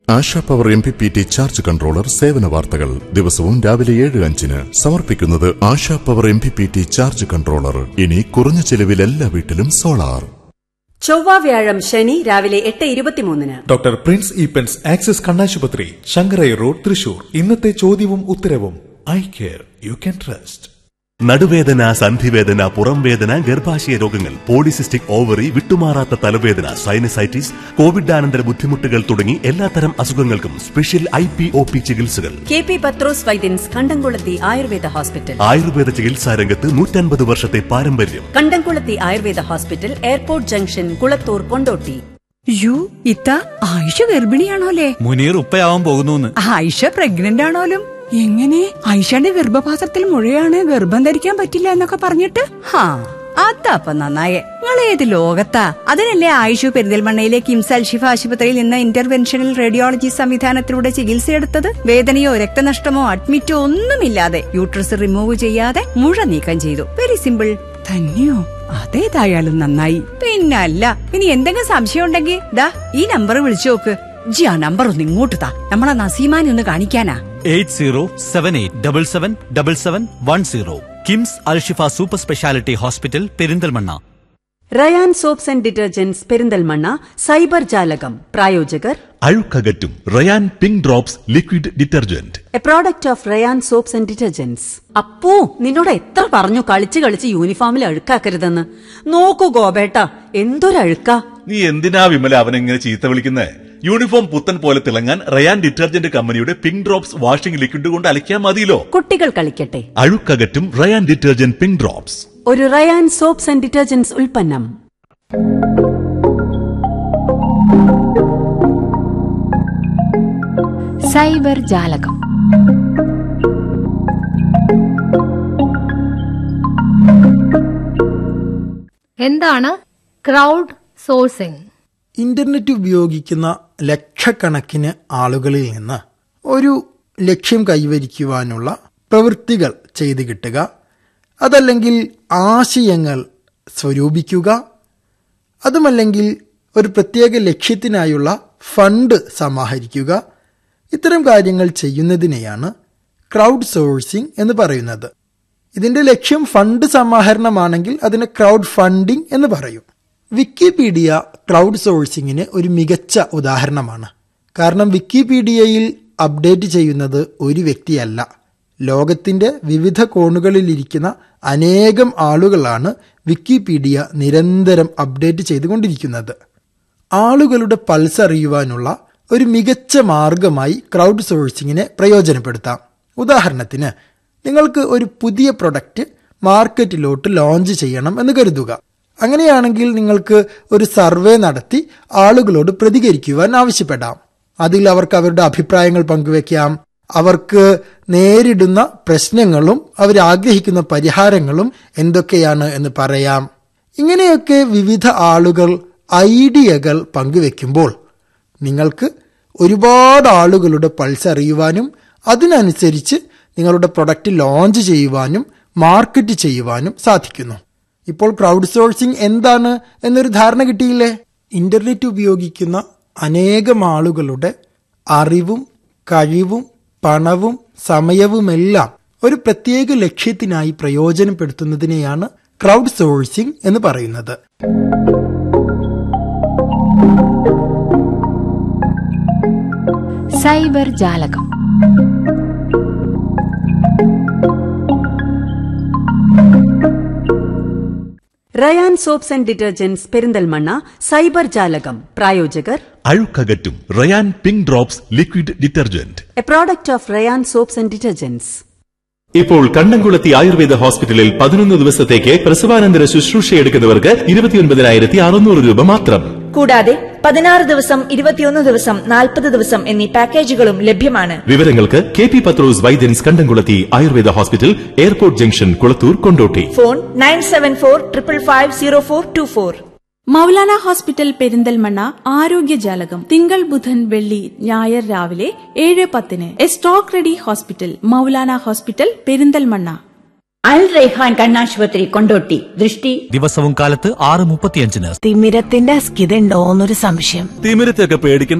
ASHA power M P P T charge controller സേവന വാർത്തകൾ ദിവസവും രാവിലെ ഏഴ് അഞ്ചിന് സമർപ്പിക്കുന്നത് Asha power M P P T charge controller ഇനി കുറഞ്ഞ ചെലവിൽ എല്ലാ വീട്ടിലും സോളാർ ചൊവ്വ വ്യാഴം ശനി രാവിലെ എട്ട് ഇരുപത്തിമൂന്നിന് ഡോക്ടർ പ്രിൻസ് ഈപ്പൻസ് ആക്സിസ് കണ്ണാശുപത്രി ശങ്കരൈ റോഡ് തൃശൂർ ഇന്നത്തെ ചോദ്യവും ഉത്തരവും eye care you can trust നടുവേദന സന്ധിവേദന പുറംവേദന ഗർഭാശയ രോഗങ്ങൾ പോളിസിസ്റ്റിക് ഓവറി വിട്ടുമാറാത്ത തലവേദന സൈനസൈറ്റിസ് കോവിഡാനന്തര ബുദ്ധിമുട്ടുകൾ തുടങ്ങി എല്ലാത്തരം അസുഖങ്ങൾക്കും special I P O P ചികിത്സകൾ K P Pathros Vaidyans Kandamkulathy Ayurveda hospital Ayurveda ചികിത്സാ രംഗത്ത് നൂറ്റൻപത് വർഷത്തെ പാരമ്പര്യം Kandamkulathy Ayurveda hospital airport junction Kulathur Kondotty യു ഇത്ത ആയിഷ ഗർഭിണിയാണോലേ മുനീർ ഉപ്പയാവാൻ പോകുന്നു ആയിഷ പ്രഗ്നന്റ് ആണോലും എങ്ങനെ ആയിഷയുടെ ഗർഭപാത്രത്തിൽ മുഴയാണ് ഗർഭം ധരിക്കാൻ പറ്റില്ല എന്നൊക്കെ പറഞ്ഞിട്ട് ഹാ അതപ്പ നന്നായേ നിങ്ങൾ ഏത് ലോകത്താ അതിനല്ലേ ആയിഷു പെരിന്തൽമണ്ണയിലെ കിംസ് അൽഷിഫ ആശുപത്രിയിൽ നിന്ന് ഇന്റർവെൻഷണൽ റേഡിയോളജി സംവിധാനത്തിലൂടെ ചികിത്സയെടുത്തത് വേദനയോ രക്തനഷ്ടമോ അഡ്മിറ്റോ ഒന്നുമില്ലാതെ യൂട്രസ് റിമൂവ് ചെയ്യാതെ മുഴ നീക്കം ചെയ്തു വെരി സിമ്പിൾ തന്നെയോ അതേതായാലും നന്നായി പിന്നല്ല ഇനി എന്തെങ്കിലും സംശയം ഉണ്ടെങ്കിൽ ദാ ഈ നമ്പർ വിളിച്ചു നോക്ക് ജി ആ നമ്പർ ഒന്ന് ഇങ്ങോട്ട് താ നമ്മളെ നസീമാനെ ഒന്ന് കാണിക്കാനാ eight zero seven eight double seven double seven one zero KIMS Alshifa super speciality hospital Perinthalmanna Rayan soaps and detergents Perinthalmanna cyber ജാലകം പ്രായോജകർ അഴുക്കകറ്റും Rayan pink drops liquid detergent a product of Rayan soaps and detergents Appu നിന്നോട് എത്ര പറഞ്ഞു കളിച്ച് കളിച്ച് യൂണിഫോമിൽ അഴുക്കാക്കരുതെന്ന് നോക്കൂ ഗോപേട്ട എന്തൊരഴുക്കാ നീ എന്തിനാ വിമല അവനെങ്ങനെ ചീത്ത വിളിക്കുന്നേ യൂണിഫോം പുത്തൻ പോലെ തിളങ്ങാൻ റയാൻ ഡിറ്റർജന്റ് കമ്പനിയുടെ പിങ്ക് ഡ്രോപ്സ് വാഷിംഗ് ലിക്വിഡ് കൊണ്ട് അലക്കിയാൽ മതിയല്ലോ കുട്ടികൾ കളിക്കട്ടെ അഴുക്കകറ്റും റയാൻ ഡിറ്റർജന്റ് പിങ്ക് ഡ്രോപ്സ് ഒരു റയാൻ സോപ്സ് ആൻഡ് ഡിറ്റർജന്റ്സ് ഉൽപ്പന്നം സൈബർ ജാലകം എന്താണ് ക്രൗഡ് സോഴ്സിംഗ് ഇന്റർനെറ്റ് ഉപയോഗിക്കുന്ന ലക്ഷക്കണക്കിന് ആളുകളിൽ നിന്ന് ഒരു ലക്ഷ്യം കൈവരിക്കുവാനുള്ള പ്രവൃത്തികൾ ചെയ്തു കിട്ടുക അതല്ലെങ്കിൽ ആശയങ്ങൾ സ്വരൂപിക്കുക അതുമല്ലെങ്കിൽ ഒരു പ്രത്യേക ലക്ഷ്യത്തിനായുള്ള ഫണ്ട് സമാഹരിക്കുക ഇത്തരം കാര്യങ്ങൾ ചെയ്യുന്നതിനെയാണ് ക്രൗഡ് സോഴ്സിംഗ് എന്ന് പറയുന്നത് ഇതിന്റെ ലക്ഷ്യം ഫണ്ട് സമാഹരണമാണെങ്കിൽ അതിനെ ക്രൗഡ് ഫണ്ടിംഗ് എന്ന് പറയും വിക്കിപീഡിയ ക്രൗഡ് സോഴ്സിങ്ങിന് ഒരു മികച്ച ഉദാഹരണമാണ് കാരണം വിക്കിപീഡിയയിൽ അപ്ഡേറ്റ് ചെയ്യുന്നത് ഒരു വ്യക്തിയല്ല ലോകത്തിന്റെ വിവിധ കോണുകളിലിരിക്കുന്ന അനേകം ആളുകളാണ് വിക്കിപീഡിയ നിരന്തരം അപ്ഡേറ്റ് ചെയ്തുകൊണ്ടിരിക്കുന്നത് ആളുകളുടെ പൾസ് അറിയുവാനുള്ള ഒരു മികച്ച മാർഗമായി ക്രൗഡ് സോഴ്സിങ്ങിനെ പ്രയോജനപ്പെടുത്താം ഉദാഹരണത്തിന് നിങ്ങൾക്ക് ഒരു പുതിയ പ്രൊഡക്റ്റ് മാർക്കറ്റിലോട്ട് ലോഞ്ച് ചെയ്യണം എന്ന് കരുതുക അങ്ങനെയാണെങ്കിൽ നിങ്ങൾക്ക് ഒരു സർവേ നടത്തി ആളുകളോട് പ്രതികരിക്കുവാൻ ആവശ്യപ്പെടാം അതിൽ അവർക്ക് അവരുടെ അഭിപ്രായങ്ങൾ പങ്കുവെക്കാം അവർക്ക് നേരിടുന്ന പ്രശ്നങ്ങളും അവർ ആഗ്രഹിക്കുന്ന പരിഹാരങ്ങളും എന്തൊക്കെയാണ് എന്ന് പറയാം ഇങ്ങനെയൊക്കെ വിവിധ ആളുകൾ ഐഡിയകൾ പങ്കുവെക്കുമ്പോൾ നിങ്ങൾക്ക് ഒരുപാട് ആളുകളുടെ പൾസ് അറിയുവാനും അതിനനുസരിച്ച് നിങ്ങളുടെ പ്രൊഡക്റ്റ് ലോഞ്ച് ചെയ്യുവാനും മാർക്കറ്റ് ചെയ്യുവാനും സാധിക്കുന്നു ഇപ്പോൾ ക്രൗഡ് സോഴ്സിംഗ് എന്താണ് എന്നൊരു ധാരണ കിട്ടിയില്ലേ ഇന്റർനെറ്റ് ഉപയോഗിക്കുന്ന അനേകം ആളുകളുടെ അറിവും കഴിവും പണവും സമയവുമെല്ലാം ഒരു പ്രത്യേക ലക്ഷ്യത്തിനായി പ്രയോജനപ്പെടുത്തുന്നതിനെയാണ് ക്രൗഡ് സോഴ്സിംഗ് എന്ന് പറയുന്നത് സൈബർ ജാലകം Rayan soaps and detergents Perinthalmanna cyber ജാലകം പ്രായോജകർ അഴുക്കകറ്റും Rayan pink drops liquid detergent a product of Rayan soaps and detergents ഇപ്പോൾ കണ്ടംകുളത്തി ആയുർവേദ ഹോസ്പിറ്റലിൽ പതിനൊന്ന് ദിവസത്തേക്ക് പ്രസവാനന്തര ശുശ്രൂഷയെടുക്കുന്നവർക്ക് ഇരുപത്തിയൊൻപതിനായിരത്തി അറുന്നൂറ് രൂപ മാത്രം കൂടാതെ പതിനാറ് ദിവസം ഇരുപത്തിയൊന്ന് ദിവസം നാൽപ്പത് ദിവസം എന്നീ പാക്കേജുകളും ലഭ്യമാണ് വിവരങ്ങൾക്ക് K P Pathros Vaidyans Kandamkulathy Ayurveda hospital airport junction Kulathur Kondotty phone nine seven four triple five zero four two four Maulana hospital Perinthalmanna ആരോഗ്യജാലകം തിങ്കൾ ബുധൻ വെള്ളി ഞായർ രാവിലെ ഏഴ് പത്തിന് a stock ready hospital Maulana hospital Perinthalmanna Al Raihan കണ്ണാശുപത്രി കൊണ്ടോട്ടി ദൃഷ്ടി ദിവസവും കാലത്ത് ആറ് മുപ്പത്തിയഞ്ചിന് തിമിരത്തിന്റെ അസ്കിത ഉണ്ടോന്നൊരു സംശയം തിമിരത്തൊക്കെ പേടിക്കുന്ന